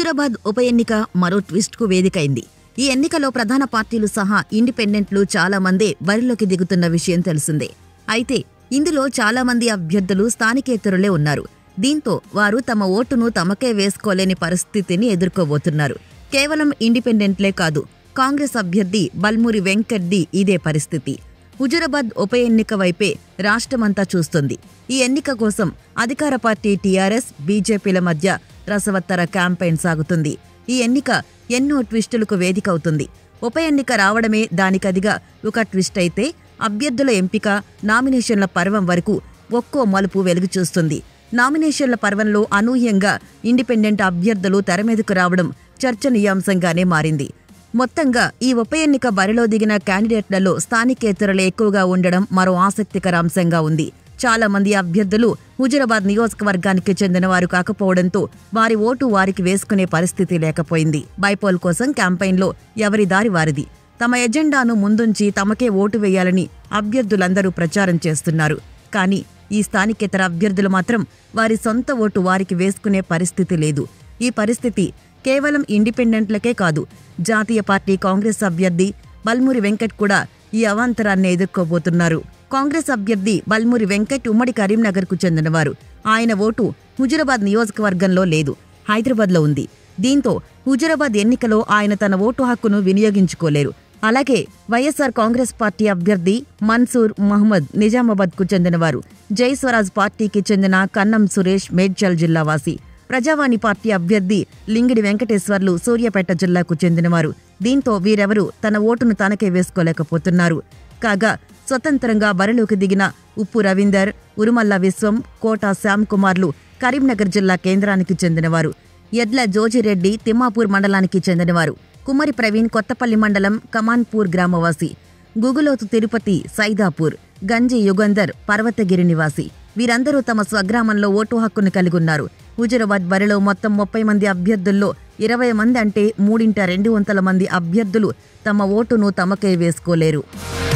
హుజురాబాద్ ఉప ఎన్నిక మరో ట్విస్ట్కు వేదికైంది ఈ ఎన్నికలో ప్రధాన పార్టీలు సహా ఇండిపెండెంట్లు చాలా మందే బరిలోకి దిగుతున్న విషయం తెలిసిందే అయితే ఇందులో చాలా మంది అభ్యర్థులు స్థానికేతరులే ఉన్నారు దీంతో వారు తమ ఓటును తమకే వేసుకోలేని పరిస్థితిని ఎదుర్కోబోతున్నారు కేవలం ఇండిపెండెంట్లే కాదు కాంగ్రెస్ అభ్యర్థి బల్మూరి వెంకట్ది ఇదే పరిస్థితి హుజురాబాద్ ఉప ఎన్నిక వైపే రాష్ట్రమంతా చూస్తుంది ఈ ఎన్నిక కోసం అధికార పార్టీ టీఆర్ఎస్ బీజేపీల మధ్య రసవత్తర క్యాంపెయిన్ సాగుతుంది ఈ ఎన్నిక ఎన్నో ట్విస్టులకు వేదికవుతుంది ఉప ఎన్నిక రావడమే దానికదిగా ఒక ట్విస్ట్ అయితే అభ్యర్థుల ఎంపిక నామినేషన్ల పర్వం వరకు ఒక్కో మలుపు వెలుగు చూస్తుంది నామినేషన్ల పర్వంలో అనూహ్యంగా ఇండిపెండెంట్ అభ్యర్థులు తెరమీదకు రావడం చర్చనీయాంశంగానే మారింది మొత్తంగా ఈ ఉప ఎన్నిక బరిలో దిగిన క్యాండిడేట్లలో స్థానికేతరులు ఎక్కువగా ఉండడం మరో ఆసక్తికర అంశంగా ఉంది చాలా మంది అభ్యర్థులు హుజురాబాద్ నియోజకవర్గానికి చెందిన వారు కాకపోవడంతో వారి ఓటు వారికి వేసుకునే పరిస్థితి లేకపోయింది బైపోల్ కోసం క్యాంపెయిన్లో ఎవరి దారి వారిది తమ ఎజెండాను ముందుంచి తమకే ఓటు వేయాలని అభ్యర్థులందరూ ప్రచారం చేస్తున్నారు కానీ ఈ స్థానికేతర అభ్యర్థులు మాత్రం వారి సొంత ఓటు వారికి వేసుకునే పరిస్థితి లేదు ఈ పరిస్థితి కేవలం ఇండిపెండెంట్లకే కాదు జాతీయ పార్టీ కాంగ్రెస్ అభ్యర్థి బల్మూరి వెంకట్ కూడా ఈ అవాంతరాన్ని ఎదుర్కోబోతున్నారు కాంగ్రెస్ అభ్యర్థి బల్మూరి వెంకట్ ఉమ్మడి కరీంనగర్కు చెందినవారు ఆయన ఓటు హుజురాబాద్ నియోజకవర్గంలో లేదు హైదరాబాద్లో ఉంది దీంతో హుజురాబాద్ ఎన్నికలో ఆయన తన ఓటు హక్కును వినియోగించుకోలేరు అలాగే వైఎస్సార్ కాంగ్రెస్ పార్టీ అభ్యర్థి మన్సూర్ మహ్మద్ నిజామాబాద్కు చెందినవారు జై స్వరాజ్ పార్టీకి చెందిన కన్నం సురేష్ మేడ్చల్ జిల్లా వాసి ప్రజావాణి పార్టీ అభ్యర్థి లింగిడి వెంకటేశ్వర్లు సూర్యాపేట జిల్లాకు చెందినవారు దీంతో వీరెవరూ తన ఓటును తనకే వేసుకోలేకపోతున్నారు కాగా స్వతంత్రంగా బరిలోకి దిగిన ఉప్పు రవీందర్ ఉరుమల్ల విశ్వం కోట శ్యామ్ కుమార్లు కరీంనగర్ జిల్లా కేంద్రానికి చెందినవారు ఎడ్ల జోజిరెడ్డి తిమ్మాపూర్ మండలానికి చెందినవారు కుమ్మరి ప్రవీణ్ కొత్తపల్లి మండలం కమాన్పూర్ గ్రామవాసి గుగులోతు తిరుపతి సైదాపూర్ గంజి యుగంధర్ పర్వతగిరి నివాసి వీరందరూ తమ స్వగ్రామంలో ఓటు హక్కును కలిగున్నారు హుజురాబాద్ బరిలో మొత్తం ముప్పై మంది అభ్యర్థుల్లో ఇరవై మంది అంటే మూడింట రెండు వందల మంది అభ్యర్థులు తమ ఓటును తమకే వేసుకోలేరు